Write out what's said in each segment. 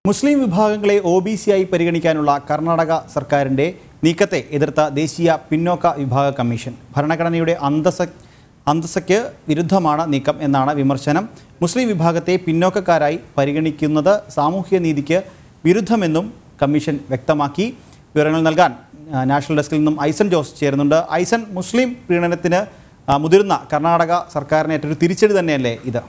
മുസ്ലിം വിഭാഗങ്ങളെ O B സിയായി പരിഗണിക്കാനുള്ള കർണാടക സർക്കാരിൻ്റെ നീക്കത്തെ എതിർത്ത ദേശീയ പിന്നോക്ക വിഭാഗ കമ്മീഷൻ ഭരണഘടനയുടെ അന്തസ അന്തസ്സയ്ക്ക് വിരുദ്ധമാണ് നീക്കം എന്നാണ് വിമർശനം മുസ്ലിം വിഭാഗത്തെ പിന്നോക്കക്കാരായി പരിഗണിക്കുന്നത് സാമൂഹ്യ നീതിക്ക് വിരുദ്ധമെന്നും കമ്മീഷൻ വ്യക്തമാക്കി വിവരങ്ങൾ നൽകാൻ ആ, നാഷണൽ ഡെസ്കിൽ നിന്നും ഐസൻ ജോസ് ചേരുന്നുണ്ട് ഐസൻ മുസ്ലിം പ്രീണനത്തിന് ആ, മുതിർന്ന കർണാടക സർക്കാരിനേറ്റൊരു തിരിച്ചടി തന്നെയല്ലേ ഇത്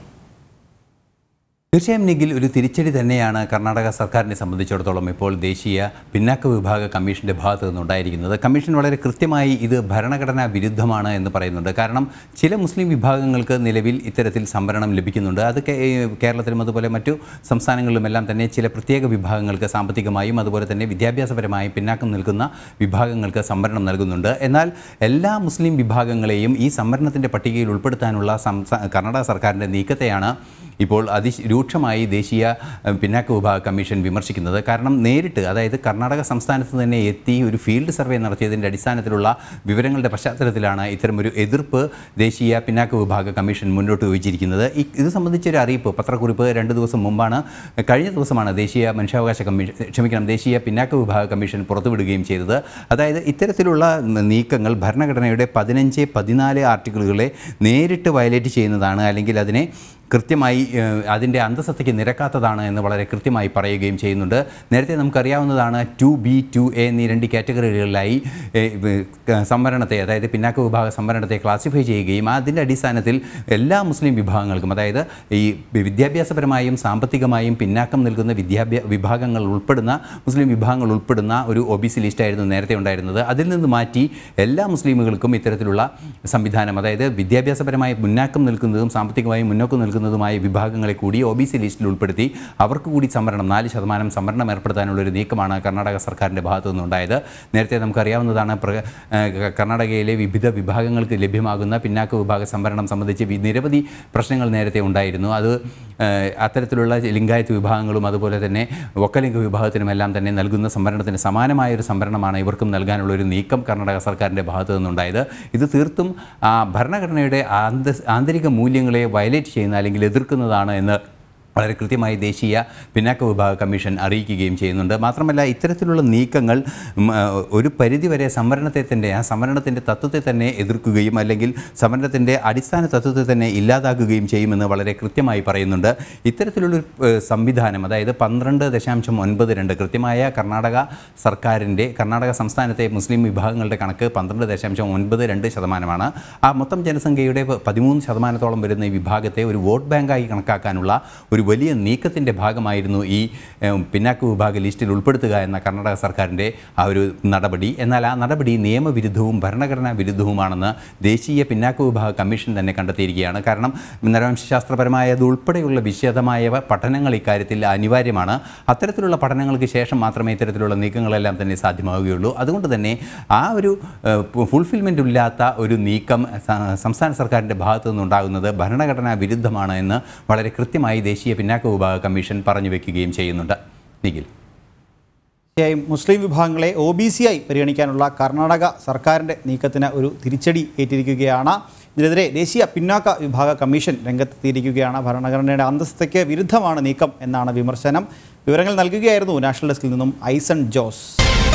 തീർച്ചയായും നിഖിൽ ഒരു തിരിച്ചടി തന്നെയാണ് കർണാടക സർക്കാരിനെ സംബന്ധിച്ചിടത്തോളം ഇപ്പോൾ ദേശീയ പിന്നാക്ക വിഭാഗ കമ്മീഷന്റെ ഭാഗത്തു നിന്നുണ്ടായിരിക്കുന്നത് കമ്മീഷൻ വളരെ കൃത്യമായി ഇത് ഭരണഘടനാ വിരുദ്ധമാണ് എന്ന് പറയുന്നുണ്ട് കാരണം ചില മുസ്ലിം വിഭാഗങ്ങൾക്ക് നിലവിൽ ഇത്തരത്തിൽ സംവരണം ലഭിക്കുന്നുണ്ട് അത് കേ- കേരളത്തിലും അതുപോലെ മറ്റു സംസ്ഥാനങ്ങളിലുമെല്ലാം തന്നെ ചില പ്രത്യേക വിഭാഗങ്ങൾക്ക് സാമ്പത്തികമായും അതുപോലെ തന്നെ വിദ്യാഭ്യാസപരമായും പിന്നാക്കം നിൽക്കുന്ന വിഭാഗങ്ങൾക്ക് സംവരണം നൽകുന്നുണ്ട് എന്നാൽ എല്ലാ മുസ്ലിം വിഭാഗങ്ങളെയും ഈ സംവരണത്തിൻ്റെ പട്ടികയിൽ ഉൾപ്പെടുത്താനുള്ള സംസ്ഥാ കർണാടക സർക്കാരിൻ്റെ നീക്കത്തെയാണ് ഇപ്പോൾ അതിരൂക്ഷമായി ദേശീയ ഏഹ്, പിന്നാക്ക വിഭാഗ കമ്മീഷൻ വിമർശിക്കുന്നത് കാരണം നേരിട്ട് അതായത് കർണാടക സംസ്ഥാനത്ത് തന്നെ എത്തി ഒരു ഫീൽഡ് സർവേ നടത്തിയതിൻ്റെ അടിസ്ഥാനത്തിലുള്ള വിവരങ്ങളുടെ പശ്ചാത്തലത്തിലാണ് ഇത്തരമൊരു എതിർപ്പ് ദേശീയ പിന്നാക്ക വിഭാഗ കമ്മീഷൻ മുന്നോട്ട് വെച്ചിരിക്കുന്നത് ഈ ഇത് സംബന്ധിച്ചൊരു അറിയിപ്പ് പത്രക്കുറിപ്പ് രണ്ട് ദിവസം മുമ്പാണ് കഴിഞ്ഞ ദിവസമാണ് ദേശീയ മനുഷ്യാവകാശ കമ്മീഷൻ ക്ഷമിക്കണം ദേശീയ പിന്നാക്ക വിഭാഗ കമ്മീഷൻ പുറത്തുവിടുകയും ചെയ്തത് അതായത് ഇത്തരത്തിലുള്ള നീക്കങ്ങൾ ഭരണഘടനയുടെ പതിനഞ്ച് പതിനാല് ആർട്ടിക്കിളുകളെ നേരിട്ട് വയലേറ്റ് ചെയ്യുന്നതാണ് അല്ലെങ്കിൽ അതിനെ കൃത്യമായി ഏഹ്, അതിൻ്റെ അന്തസത്തയ്ക്ക് നിരക്കാത്തതാണ് എന്ന് വളരെ കൃത്യമായി പറയുകയും ചെയ്യുന്നുണ്ട് നേരത്തെ നമുക്കറിയാവുന്നതാണ് ടു ബി ടു എ എന്നീ രണ്ട് കാറ്റഗറികളിലായി ഏഹ്, വ- ക- സംവരണത്തെ അതായത് പിന്നാക്ക വിഭാഗ സംവരണത്തെ ക്ലാസിഫൈ ചെയ്യുകയും അതിൻ്റെ അടിസ്ഥാനത്തിൽ എല്ലാ മുസ്ലിം വിഭാഗങ്ങൾക്കും അതായത് ഈ വിദ്യാഭ്യാസപരമായും സാമ്പത്തികമായും പിന്നാക്കം നിൽക്കുന്ന വിദ്യാഭ്യാസ വിഭാഗങ്ങൾ ഉൾപ്പെടുന്ന മുസ്ലിം വിഭാഗങ്ങൾ ഉൾപ്പെടുന്ന ഒരു ഒ ബി സി ലിസ്റ്റായിരുന്നു നേരത്തെ ഉണ്ടായിരുന്നത് അതിൽ നിന്ന് മാറ്റി എല്ലാ മുസ്ലിമുകൾക്കും ഇത്തരത്തിലുള്ള സംവിധാനം അതായത് വിദ്യാഭ്യാസപരമായി മുന്നാക്കം നിൽക്കുന്നതും സാമ്പത്തികമായി മുന്നോക്കം നിൽക്കുന്നതുമായ വിഭാഗങ്ങളെ കൂടി ഒ ബി സി ലിസ്റ്റിൽ ഉൾപ്പെടുത്തി അവർക്ക് കൂടി സംവരണം നാല് ശതമാനം സംവരണം ഏർപ്പെടുത്താനുള്ള ഒരു നീക്കമാണ് കർണാടക സർക്കാരിൻ്റെ ഭാഗത്തു നിന്നുണ്ടായത് നേരത്തെ നമുക്കറിയാവുന്നതാണ് പ്ര- ഏഹ് കർണാടകയിലെ വിവിധ വിഭാഗങ്ങൾക്ക് ലഭ്യമാകുന്ന പിന്നാക്ക വിഭാഗ സംവരണം സംബന്ധിച്ച് വി- നിരവധി പ്രശ്നങ്ങൾ നേരത്തെ ഉണ്ടായിരുന്നു അത് ഏഹ് അത്തരത്തിലുള്ള ലിംഗായത്ത് വിഭാഗങ്ങളും അതുപോലെ തന്നെ ഒക്കലിംഗ വിഭാഗത്തിനുമെല്ലാം തന്നെ നൽകുന്ന സംവരണത്തിന് സമാനമായ ഒരു സംവരണമാണ് ഇവർക്കും നൽകാനുള്ള ഒരു നീക്കം കർണാടക സർക്കാരിൻ്റെ ഭാഗത്തു നിന്നുണ്ടായത് ഇത് തീർത്തും ആ, ഭരണഘടനയുടെ ആന്ത ആന്തരിക മൂല്യങ്ങളെ വയലേറ്റ് ചെയ്യുന്ന അല്ലെങ്കിൽ എതിർക്കുന്നതാണ് എന്ന് വളരെ കൃത്യമായി ദേശീയ പിന്നാക്ക വിഭാഗ കമ്മീഷൻ അറിയിക്കുകയും ചെയ്യുന്നുണ്ട് മാത്രമല്ല ഇത്തരത്തിലുള്ള നീക്കങ്ങൾ ഉം, ആ, ഒരു പരിധിവരെ സംവരണത്തെ തന്നെ ആ സംവരണത്തിൻ്റെ തത്വത്തെ തന്നെ എതിർക്കുകയും അല്ലെങ്കിൽ സംവരണത്തിൻ്റെ അടിസ്ഥാന തത്വത്തെ തന്നെ ഇല്ലാതാക്കുകയും ചെയ്യുമെന്ന് വളരെ കൃത്യമായി പറയുന്നുണ്ട് ഇത്തരത്തിലുള്ളൊരു ഏഹ്, സംവിധാനം അതായത് പന്ത്രണ്ട് ദശാംശം ഒൻപത് രണ്ട് കൃത്യമായ കർണാടക സർക്കാരിൻ്റെ കർണാടക സംസ്ഥാനത്തെ മുസ്ലിം വിഭാഗങ്ങളുടെ കണക്ക് പന്ത്രണ്ട് ദശാംശം ഒൻപത് രണ്ട് ശതമാനമാണ് ആ മൊത്തം ജനസംഖ്യയുടെ പ- പതിമൂന്ന് ശതമാനത്തോളം വരുന്ന ഈ വിഭാഗത്തെ ഒരു വോട്ട് ബാങ്കായി കണക്കാക്കാനുള്ള ഒരു വലിയ നീക്കത്തിൻ്റെ ഭാഗമായിരുന്നു ഈ ഏഹ്, പിന്നാക്ക വിഭാഗ ലിസ്റ്റിൽ ഉൾപ്പെടുത്തുക എന്ന കർണാടക സർക്കാരിൻ്റെ ആ ഒരു നടപടി എന്നാൽ ആ നടപടി നിയമവിരുദ്ധവും ഭരണഘടനാ വിരുദ്ധവുമാണെന്ന് ദേശീയ പിന്നാക്ക വിഭാഗ കമ്മീഷൻ തന്നെ കണ്ടെത്തിയിരിക്കുകയാണ് കാരണം നരവംശാസ്ത്രപരമായത് ഉൾപ്പെടെയുള്ള വിശദമായ പഠനങ്ങൾ ഇക്കാര്യത്തിൽ അനിവാര്യമാണ് അത്തരത്തിലുള്ള പഠനങ്ങൾക്ക് ശേഷം മാത്രമേ ഇത്തരത്തിലുള്ള നീക്കങ്ങളെല്ലാം തന്നെ സാധ്യമാവുകയുള്ളൂ അതുകൊണ്ട് തന്നെ ആ ഒരു ഫുൾഫിൽമെൻ്റ് ഇല്ലാത്ത ഒരു നീക്കം സ- സംസ്ഥാന സർക്കാരിൻ്റെ ഭാഗത്തു നിന്നുണ്ടാകുന്നത് ഭരണഘടനാ വിരുദ്ധമാണ് എന്ന് വളരെ കൃത്യമായി ദേശീയ പിന്നാക്ക വിഭാഗ കമ്മീഷൻ പറഞ്ഞു വെക്കുകയും ചെയ്യുന്നുണ്ട് നിഖിൽ തീർച്ചയായും മുസ്ലിം വിഭാഗങ്ങളെ ഒ ബി സി ആയി പരിഗണിക്കാനുള്ള കർണാടക സർക്കാരിൻ്റെ നീക്കത്തിന് ഒരു തിരിച്ചടി ഏറ്റിരിക്കുകയാണ് ഇതിനെതിരെ ദേശീയ പിന്നാക്ക വിഭാഗ കമ്മീഷൻ രംഗത്തെത്തിയിരിക്കുകയാണ് ഭരണഘടനയുടെ അന്തസ്ഥയ്ക്ക് വിരുദ്ധമാണ് നീക്കം എന്നാണ് വിമർശനം വിവരങ്ങൾ നൽകുകയായിരുന്നു നാഷണൽ ഡെസ്കിൽ നിന്നും ഐസൺ ജോസ്